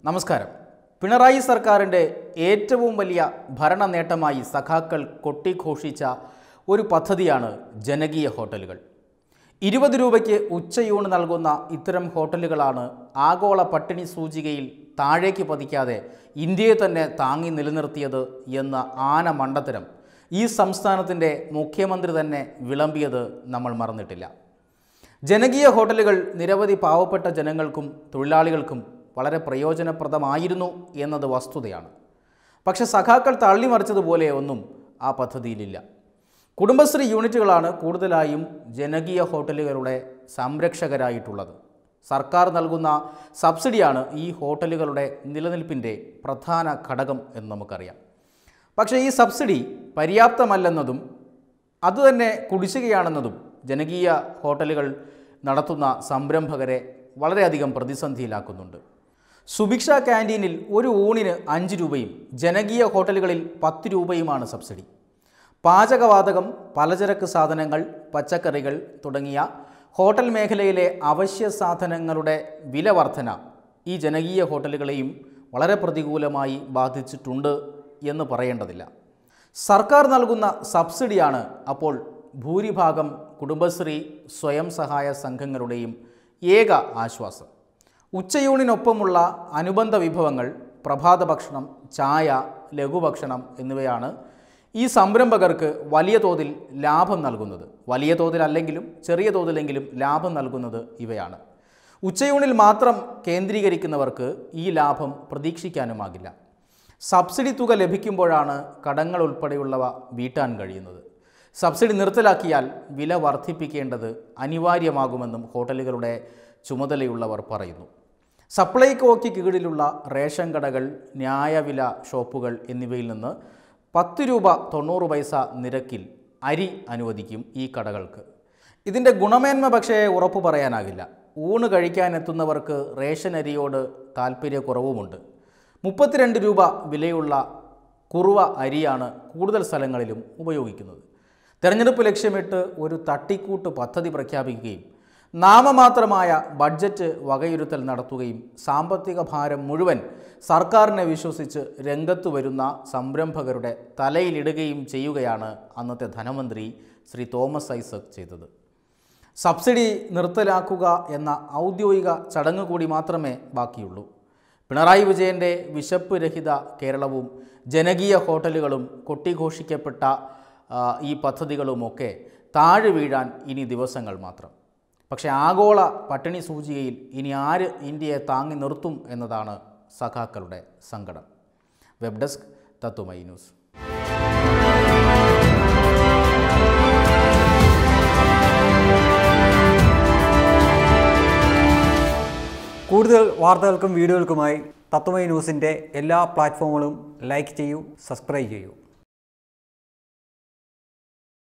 നമസ്കാരം പിണറായി സർക്കാരിൻ്റെ ഏറ്റവും വലിയ ഭരണ നേട്ടമായി സഖാക്കൾ കൊട്ടിഘോഷിച്ച ഒരു പദ്ധതിയാണ് ജനകീയ ഹോട്ടലുകൾ ഇരുപത് രൂപയ്ക്ക് ഉച്ചയൂണ് നൽകുന്ന ഇത്തരം ഹോട്ടലുകളാണ് ആഗോള പട്ടിണി സൂചികയിൽ താഴേക്ക് പതിക്കാതെ ഇന്ത്യയെ തന്നെ താങ്ങി നിലനിർത്തിയത് എന്ന ആന മണ്ടത്തരം ഈ സംസ്ഥാനത്തിൻ്റെ മുഖ്യമന്ത്രി തന്നെ വിളമ്പിയത് നമ്മൾ മറന്നിട്ടില്ല ജനകീയ ഹോട്ടലുകൾ നിരവധി പാവപ്പെട്ട ജനങ്ങൾക്കും തൊഴിലാളികൾക്കും വളരെ പ്രയോജനപ്രദമായിരുന്നു എന്നത് വസ്തുതയാണ് പക്ഷെ സഖാക്കൾ തള്ളിമറിച്ചതുപോലെ ഒന്നും ആ പദ്ധതിയിലില്ല കുടുംബശ്രീ യൂണിറ്റുകളാണ് കൂടുതലായും ജനകീയ ഹോട്ടലുകളുടെ സംരക്ഷകരായിട്ടുള്ളത് സർക്കാർ നൽകുന്ന സബ്സിഡിയാണ് ഈ ഹോട്ടലുകളുടെ നിലനിൽപ്പിൻ്റെ പ്രധാന ഘടകം എന്ന് നമുക്കറിയാം പക്ഷേ ഈ സബ്സിഡി പര്യാപ്തമല്ലെന്നതും അതുതന്നെ കുടിശ്ശികയാണെന്നതും ജനകീയ ഹോട്ടലുകൾ നടത്തുന്ന സംരംഭകരെ വളരെയധികം പ്രതിസന്ധിയിലാക്കുന്നുണ്ട് സുഭിക്ഷ ക്യാൻറ്റീനിൽ ഒരു ഊണിന് അഞ്ച് രൂപയും ജനകീയ ഹോട്ടലുകളിൽ പത്ത് രൂപയുമാണ് സബ്സിഡി പാചകവാതകം പലചരക്ക് സാധനങ്ങൾ പച്ചക്കറികൾ തുടങ്ങിയ ഹോട്ടൽ മേഖലയിലെ അവശ്യ സാധനങ്ങളുടെ വില വർധന ഈ ജനകീയ ഹോട്ടലുകളെയും വളരെ പ്രതികൂലമായി ബാധിച്ചിട്ടുണ്ട് എന്ന് പറയേണ്ടതില്ല സർക്കാർ നൽകുന്ന സബ്സിഡിയാണ് അപ്പോൾ ഭൂരിഭാഗം കുടുംബശ്രീ സ്വയം സഹായ സംഘങ്ങളുടെയും ഏക ആശ്വാസം ഉച്ചയൂണിനൊപ്പമുള്ള അനുബന്ധ വിഭവങ്ങൾ പ്രഭാത ഭക്ഷണം ചായ ലഘുഭക്ഷണം എന്നിവയാണ് ഈ സംരംഭകർക്ക് വലിയ തോതിൽ ലാഭം നൽകുന്നത് വലിയ തോതിലല്ലെങ്കിലും ചെറിയ തോതിലെങ്കിലും ലാഭം നൽകുന്നത് ഇവയാണ് ഉച്ചയൂണിൽ മാത്രം കേന്ദ്രീകരിക്കുന്നവർക്ക് ഈ ലാഭം പ്രതീക്ഷിക്കാനുമാകില്ല സബ്സിഡി തുക ലഭിക്കുമ്പോഴാണ് കടങ്ങൾ ഉൾപ്പെടെയുള്ളവ വീട്ടാൻ കഴിയുന്നത് സബ്സിഡി നിർത്തലാക്കിയാൽ വില വർദ്ധിപ്പിക്കേണ്ടത് അനിവാര്യമാകുമെന്നും ഹോട്ടലുകളുടെ ചുമതലയുള്ളവർ പറയുന്നു സപ്ലൈകോയ്ക്ക് കീഴിലുള്ള റേഷൻ കടകൾ ന്യായവില ഷോപ്പുകൾ എന്നിവയിൽ നിന്ന് പത്ത് രൂപ തൊണ്ണൂറ് പൈസ നിരക്കിൽ അരി അനുവദിക്കും ഈ കടകൾക്ക് ഇതിൻ്റെ ഗുണമേന്മ പക്ഷേ ഉറപ്പു പറയാനാകില്ല ഊണ് കഴിക്കാനെത്തുന്നവർക്ക് റേഷൻ അരിയോട് താല്പര്യക്കുറവുമുണ്ട് മുപ്പത്തിരണ്ട് രൂപ വിലയുള്ള കുറുവ അരിയാണ് കൂടുതൽ സ്ഥലങ്ങളിലും ഉപയോഗിക്കുന്നത് തെരഞ്ഞെടുപ്പ് ലക്ഷ്യമിട്ട് ഒരു തട്ടിക്കൂട്ട് പദ്ധതി പ്രഖ്യാപിക്കുകയും നാമമാത്രമായ ബഡ്ജറ്റ് വകയിരുത്തൽ നടത്തുകയും സാമ്പത്തിക ഭാരം മുഴുവൻ സർക്കാരിനെ വിശ്വസിച്ച് രംഗത്ത് വരുന്ന സംരംഭകരുടെ തലയിലിടുകയും ചെയ്യുകയാണ് അന്നത്തെ ധനമന്ത്രി ശ്രീ തോമസ് ഐസക് ചെയ്തത് സബ്സിഡി നിർത്തലാക്കുക എന്ന ഔദ്യോഗിക ചടങ്ങ് കൂടി മാത്രമേ ബാക്കിയുള്ളൂ പിണറായി വിജയൻ്റെ വിശപ്പ് രഹിത കേരളവും ജനകീയ ഹോട്ടലുകളും കൊട്ടിഘോഷിക്കപ്പെട്ട ആ, ഈ പദ്ധതികളുമൊക്കെ താഴെ വീഴാൻ ഇനി ദിവസങ്ങൾ മാത്രം പക്ഷേ ആഗോള പട്ടിണി സൂചികയിൽ ഇനി ആര് ഇന്ത്യയെ താങ്ങി നിർത്തും എന്നതാണ് സഖാക്കളുടെ സങ്കടം വെബ് ഡെസ്ക് തത്തുമൈ ന്യൂസ് കൂടുതൽ വാർത്തകൾക്കും വീഡിയോകൾക്കുമായി തത്വമൈ ന്യൂസിൻ്റെ എല്ലാ പ്ലാറ്റ്ഫോമുകളും ലൈക്ക് ചെയ്യൂ സബ്സ്ക്രൈബ് ചെയ്യൂ